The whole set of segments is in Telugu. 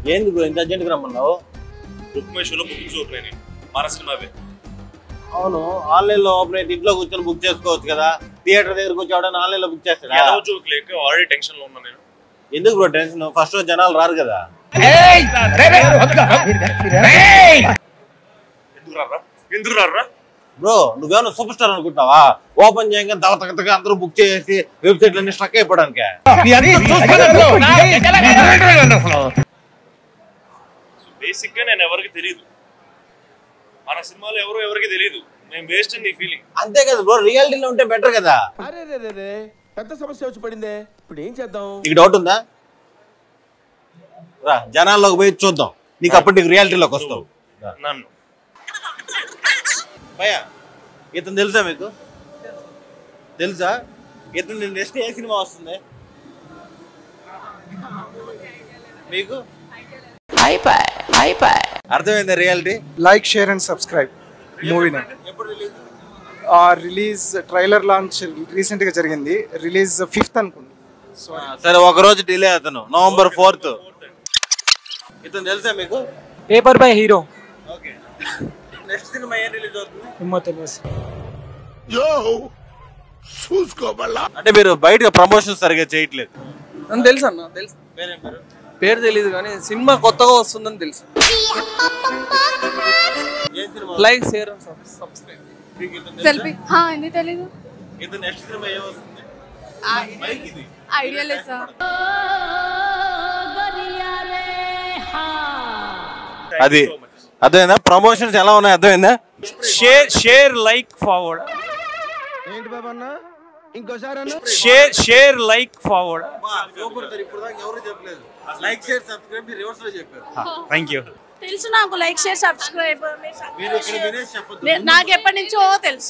ఏంది బ్రో ఇంత అర్జెంట్గా రమ్మన్నావు బుక్ మై షోలో బుకింగ్స్ ఓపెన్ అయినాయి మన సినిమావే అవును ఆన్లైన్ లో ఓపెన్ అయితే ఇంట్లో కూర్చొని బుక్ చేసుకోవచ్చు కదా థియేటర్ దగ్గర కూర్చోవడానికి ఆన్లైన్ లో బుక్ చేస్తాడా ఎలా జోక్ లేక ఆల్రెడీ టెన్షన్ లో ఉన్నా నేను ఎందుకు బ్రో టెన్షన్ ఫస్ట్ రోజు జనాలు రారు కదా ఎందుకు రారా ఎందుకు రారా బ్రో నువ్వేమన్నా సూపర్ స్టార్ అనుకుంటున్నావా ఓపెన్ చేయగానే తగ తగ తగ అందరూ బుక్ చేసి వెబ్సైట్ అన్ని స్ట్రక్ అయిపోవడానికి బేసిక్ గా నేను ఎవరికి తెలియదు మన సినిమాలో ఎవరు ఎవరికి తెలియదు నేను వేస్ట్ నీ ఫీలింగ్ అంతే కదా బ్రో రియాలిటీలో ఉంటే బెటర్ కదా అరే రే రే రే పెద్ద సమస్య వచ్చి పడిందే ఇప్పుడు ఏం చేద్దాం నీకు డౌట్ ఉందా రా జనాల్లోకి పోయి చూద్దాం నీకు అప్పుడు నీకు రియాలిటీలోకి వస్తావు రా. నన్ను భయ్యా ఇతను తెలుసా మీకు తెలుసా ఇతను నెక్స్ట్ ఏ సినిమా వస్తుంది మీకు అర్థమైందా reality like share and subscribe మూవీని ఎప్పుడు release release trailer launch recent గా జరిగింది రిలీజ్ ఫిఫ్త్ అనుకుంది సో సరే ఒక రోజు డిలే అతను నవంబర్ ఫోర్త్ ఇతను తెలుసా మీకు paper by hero okay next సినిమా ఏం రిలీజ్ అవుతుంది ఏమో తెలియదు అంటే మీరు బయట ప్రమోషన్ సరిగా చేయట్లేదు అని తెలుసు అన్న తెలుసు పేరేం పేరు పేరు తెలియదు కానీ సినిమా కొత్తగా వస్తుందని తెలుసు ఏం సినిమా లైక్ షేర్ సబ్స్క్రైబ్ మీకు ఇతను సెల్ఫీ హా ఎందుకు తెలీదు ఇతను నెక్స్ట్ సినిమా ఏం వస్తుంది మైక్ ఇది ఐడియా లేదు సార్ అది అర్థమైందా ప్రమోషన్స్ ఎలా ఉన్నాయి అర్థమైందా షేర్ షేర్ లైక్ ఫార్వర్డ్ ఏంటి బాబా అన్న ఇంకోసారి అన్న share share like forward super sir ఇప్పుడు దాకా ఎవరు చెప్పలేదు లైక్ షేర్ సబ్స్క్రైబ్ రివర్స్ లో చెప్పారు థ్యాంక్ యూ తెలుసు నాకు లైక్ షేర్ సబ్స్క్రైబ్ మీరు ఇక్కడ వినేసి చెప్పొద్దు నాకు ఎప్పటి నుంచో తెలుసు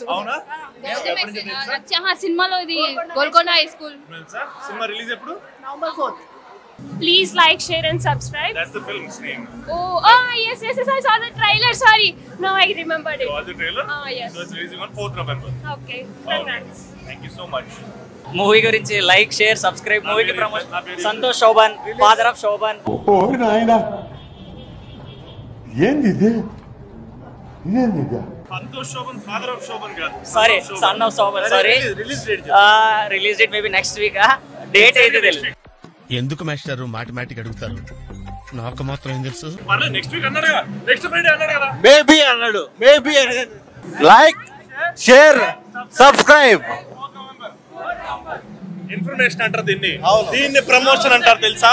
సినిమాలో ఇది గోల్కొండ హై స్కూల్ సినిమా రిలీజ్ ఎప్పుడు November fourth please like share and subscribe that's the film's name oh ah yes yes yes I saw the trailer sorry no I remembered it was the trailer Ah, yes. So it's releasing on 4th November okay congrats thank you so much movie గురించి లైక్ షేర్ సబ్స్క్రైబ్ మూవీకి promotion Santosh Sobhan father of Sobhan Santosh Sobhan father of Sobhan కాదు sorry son of Sobhan sorry release date release date maybe next week date అయితే తెలియదు ఎందుకు మాస్టారు మాటిమాటికి అడుగుతారు నాకు మాత్రం ఏం తెలుసు పర్లేదు నెక్స్ట్ వీక్ అన్నాడు కదా నెక్స్ట్ ఫ్రైడే అన్నాడు కదా మేబీ అన్నాడు maybe like share subscribe information అంటారు దీన్ని అవును. దీన్ని ప్రమోషన్ అంటారు తెలుసా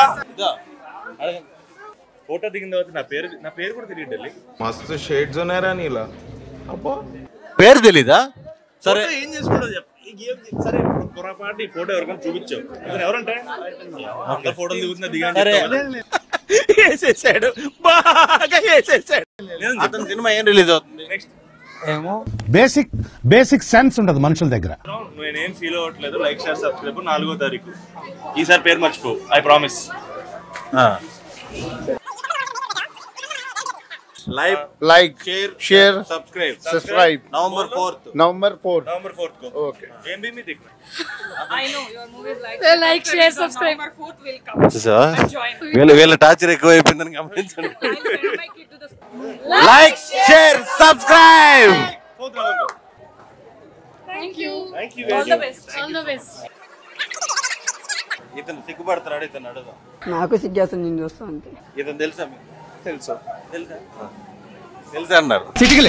ఫోటో దిగిన తర్వాత నా పేరు నా పేరు కూడా తెలియదు ఢిల్లీ మస్తు షేడ్స్ ఉన్నారా నీలా అబ్బా పేరు తెలీదా సరే ఫోటో ఏం చేసుకుంటావు చెప్పు ఈ ఏం- సరే ఇప్పుడు పొరపాటు ఈ ఫోటో ఎవరికైనా చూపించావు ఇతను ఎవరంటే అందరు ఫోటోలు దిగుతున్నా దిగాని సరే. వేసేసాడు బాగా వేసేసాడు అతని సినిమా ఏం రిలీజ్ అవుతుంది నెక్స్ట్ ఏమో బేసిక్ బేసిక్ సెన్స్ ఉండదు మనుషుల దగ్గర నేనేం ఫీల్ అవ్వట్లేదు లైక్ షేర్ సబ్స్క్రైబ్ నాలుగో తారీఖు ఈసారి పేరు మర్చిపో I promise live like share share subscribe subscribe November fourth November four November fourth को ఓకే ఏం भी में देखना లైక్ షేర్ సబ్స్క్రైబ్ వీళ్ళ వీళ్ళ టార్చర్ ఎక్కువ అయిపోయిందని గమనించండి like share subscribe fourth November thank you thank you all the best all the best ఇతను సిగ్గుపడుతున్నాడు ఇతను అడుగుదాం నాకు సిగ్గేస్తుంది నేను చూస్తా అంతే ఇతను తెలుసా మీకు తెలుసా తెలుసా తెలుసా అన్నారు చిటికలే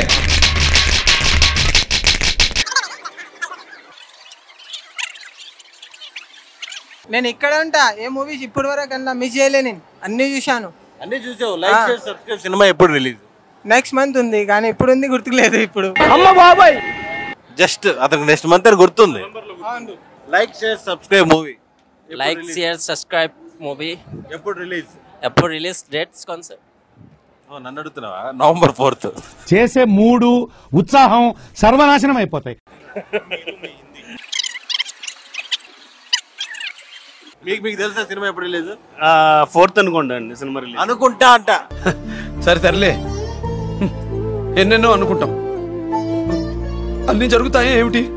నేను ఇక్కడ ఉంటా ఏ మూవీస్ ఇప్పటి వరకు అన్నా మిస్ చేయలే నేను అన్ని చూశాను అన్ని చూసావు లైక్ షేర్ సబ్స్క్రైబ్ సినిమా ఎప్పుడు రిలీజ్ నెక్స్ట్ మంత్ ఉంది కానీ ఇప్పుడు ఉంది గుర్తులేదు ఇప్పుడు జస్ట్ అతనికి నెక్స్ట్ మంత్ అని గుర్తుంది like share subscribe movie like share subscribe movie ఎప్పుడు రిలీజ్ ఎప్పుడు రిలీజ్ డేట్స్ కాన్సెప్ట్ నన్ను అడుగుతున్నావా నవంబర్ ఫోర్త్ చేసే మూడు ఉత్సాహం సర్వనాశనం అయిపోతాయి మీకు మీకు తెలుసా సినిమా ఎప్పుడు రిలీజ్ ఫోర్త్ అనుకోండి అండి సినిమా రిలీజ్ అనుకుంటా అంట సరే తరలే ఎన్నెన్నో అనుకుంటాం అన్ని జరుగుతాయి ఏమిటి